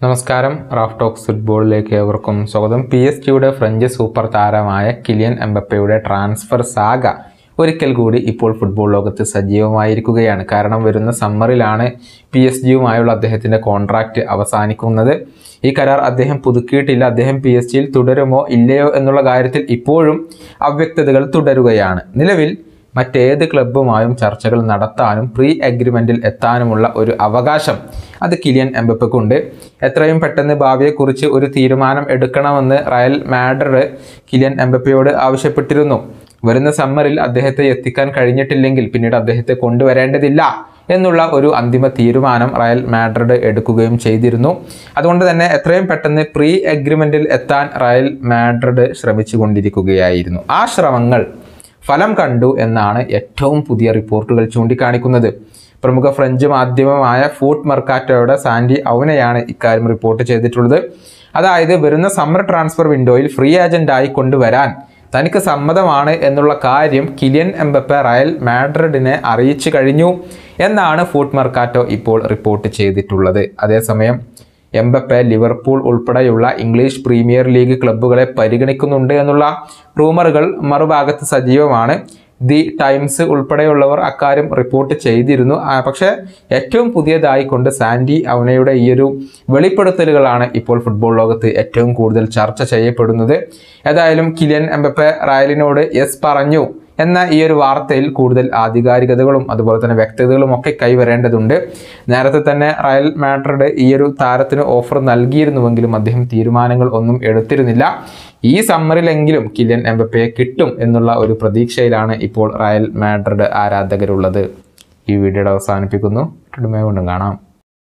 നമസ്കാരം Raf talks ഫുട്ബോളിലേക്ക് ഏവർക്കും സ്വാഗതം പി എസ് ജിയുടെ ഫ്രഞ്ച് സൂപ്പർ താരമായ കിലിയൻ എംബപ്പയുടെ ട്രാൻസ്ഫർ സാഗ ഒരിക്കൽ കൂടി ഇപ്പോൾ ഫുട്ബോൾ ലോകത്ത് സജീവമായിരിക്കുകയാണ് കാരണം വരുന്ന സമ്മറിലാണ് പി എസ് ജിയുമായുള്ള അദ്ദേഹത്തിൻ്റെ കോൺട്രാക്റ്റ് അവസാനിക്കുന്നത് ഈ കരാർ അദ്ദേഹം പുതുക്കിയിട്ടില്ല അദ്ദേഹം പി എസ് ജിയിൽ തുടരുമോ ഇല്ലയോ എന്നുള്ള കാര്യത്തിൽ ഇപ്പോഴും അവ്യക്തതകൾ തുടരുകയാണ് നിലവിൽ മറ്റേത് ക്ലബ്ബുമായും ചർച്ചകൾ നടത്താനും പ്രീ അഗ്രിമെൻറ്റിൽ എത്താനുമുള്ള ഒരു അവകാശം അത് കിലിയൻ എംബപ്പക്കുണ്ട് എത്രയും പെട്ടെന്ന് ഭാവിയെക്കുറിച്ച് ഒരു തീരുമാനം എടുക്കണമെന്ന് റയൽ മാഡ്രിഡ് കിലിയൻ എംബപ്പയോട് ആവശ്യപ്പെട്ടിരുന്നു വരുന്ന സമ്മറിൽ അദ്ദേഹത്തെ എത്തിക്കാൻ കഴിഞ്ഞിട്ടില്ലെങ്കിൽ പിന്നീട് അദ്ദേഹത്തെ കൊണ്ടുവരേണ്ടതില്ല എന്നുള്ള ഒരു അന്തിമ തീരുമാനം റയൽ മാഡ്രിഡ് എടുക്കുകയും ചെയ്തിരുന്നു അതുകൊണ്ട് തന്നെ എത്രയും പെട്ടെന്ന് പ്രീ അഗ്രിമെൻറ്റിൽ എത്താൻ റയൽ മാഡ്രിഡ് ശ്രമിച്ചു കൊണ്ടിരിക്കുകയായിരുന്നു ആ ശ്രമങ്ങൾ ഫലം കണ്ടു എന്നാണ് ഏറ്റവും പുതിയ റിപ്പോർട്ടുകൾ ചൂണ്ടിക്കാണിക്കുന്നത് പ്രമുഖ ഫ്രഞ്ച് മാധ്യമമായ ഫൂട്ട് മെർക്കാറ്റോയുടെ സാൻഡി ഔനയാണ് ഇക്കാര്യം റിപ്പോർട്ട് ചെയ്തിട്ടുള്ളത് അതായത് വരുന്ന സമ്മർ ട്രാൻസ്ഫർ വിൻഡോയിൽ ഫ്രീ ഏജന്റായി കൊണ്ടുവരാൻ തനിക്ക് സമ്മതമാണ് എന്നുള്ള കാര്യം കിലിയൻ എംബപ്പെ റയൽ മാഡ്രിഡിനെ അറിയിച്ചു കഴിഞ്ഞു എന്നാണ് ഫൂട്ട് മെർക്കാറ്റോ ഇപ്പോൾ റിപ്പോർട്ട് ചെയ്തിട്ടുള്ളത് അതേസമയം എംബപ്പെ ലിവർപൂൾ ഉൾപ്പെടെയുള്ള ഇംഗ്ലീഷ് പ്രീമിയർ ലീഗ് ക്ലബ്ബുകളെ പരിഗണിക്കുന്നുണ്ട് എന്നുള്ള റൂമറുകൾ മറുഭാഗത്ത് സജീവമാണ് ദി ടൈംസ് ഉൾപ്പെടെയുള്ളവർ അക്കാര്യം റിപ്പോർട്ട് ചെയ്തിരുന്നു ആ, പക്ഷേ ഏറ്റവും പുതിയതായി കൊണ്ട് സാൻഡി അവനയുടെ ഈ ഒരു വെളിപ്പെടുത്തലുകളാണ് ഇപ്പോൾ ഫുട്ബോൾ ലോകത്ത് ഏറ്റവും കൂടുതൽ ചർച്ച ചെയ്യപ്പെടുന്നത് ഏതായാലും കിലിയൻ എംബപ്പെ റയലിനോട് യെസ് പറഞ്ഞു എന്ന ഈ ഒരു വാർത്തയിൽ കൂടുതൽ ആധികാരികതകളും അതുപോലെ തന്നെ വ്യക്തതകളും ഒക്കെ കൈവരേണ്ടതുണ്ട് നേരത്തെ തന്നെ റയൽ മാഡ്രിഡ് ഈ ഒരു താരത്തിന് ഓഫർ നൽകിയിരുന്നുവെങ്കിലും അദ്ദേഹം തീരുമാനങ്ങൾ ഒന്നും എടുത്തിരുന്നില്ല ഈ സമ്മറിലെങ്കിലും കിലിയൻ എംബപ്പയെ കിട്ടും എന്നുള്ള ഒരു പ്രതീക്ഷയിലാണ് ഇപ്പോൾ റയൽ മാഡ്രിഡ് ആരാധകരുള്ളത് ഈ വീഡിയോയുടെ അവസാനിപ്പിക്കുന്നു വീണ്ടും കാണാം